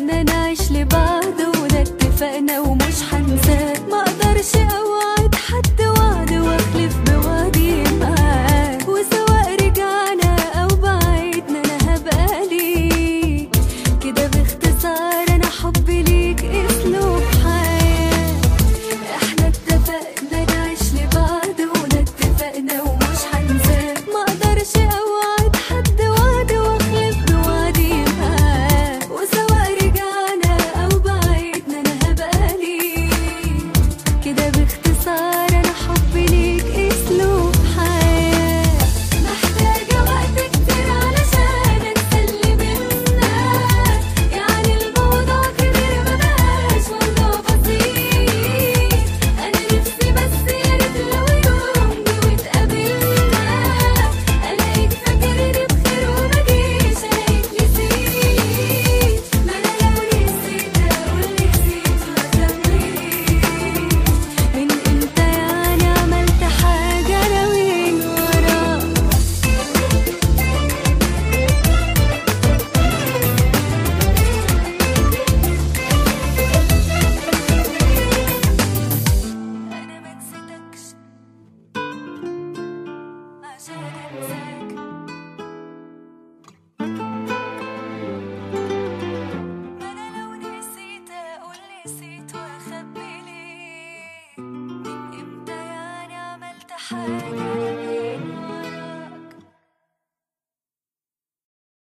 اتفقنا نعيش لبعض وده اتفقنا ومش هنساه ما اقدرش اوعد حد وعد واخلف بوعدي معاه وسواء رجعنا او بعدنا انا هبقى ليك كده باختصار انا حبي ليك اسلوب حياه احنا اتفقنا نعيش لبعض وده اتفقنا ومش هنساه ما اقدرش اوعد حد وعد واخلف بوعدي معاه وسواء رجعنا او بعدنا انا هبقى ليك كده باختصار انا حبي ليك اسلوب حياه محتاجه وقت كتير علشان اتسلي منك يعني الموضوع كبير مبقاش موضوع بسيط انا نفسي بس يا ريت لو يوم جه واتقابلنا الاقيك فاكرني بخير ومجيش الاقيك نسيت ما انا لو نسيت اقول نسيت واسميك من امتى يعني عملت حاجه ناويين وراك انا ما نسيتكش عشان انساك ما انا لو نسيت اقول نسيت واخبي ليه من امتى يعني عملت حاجه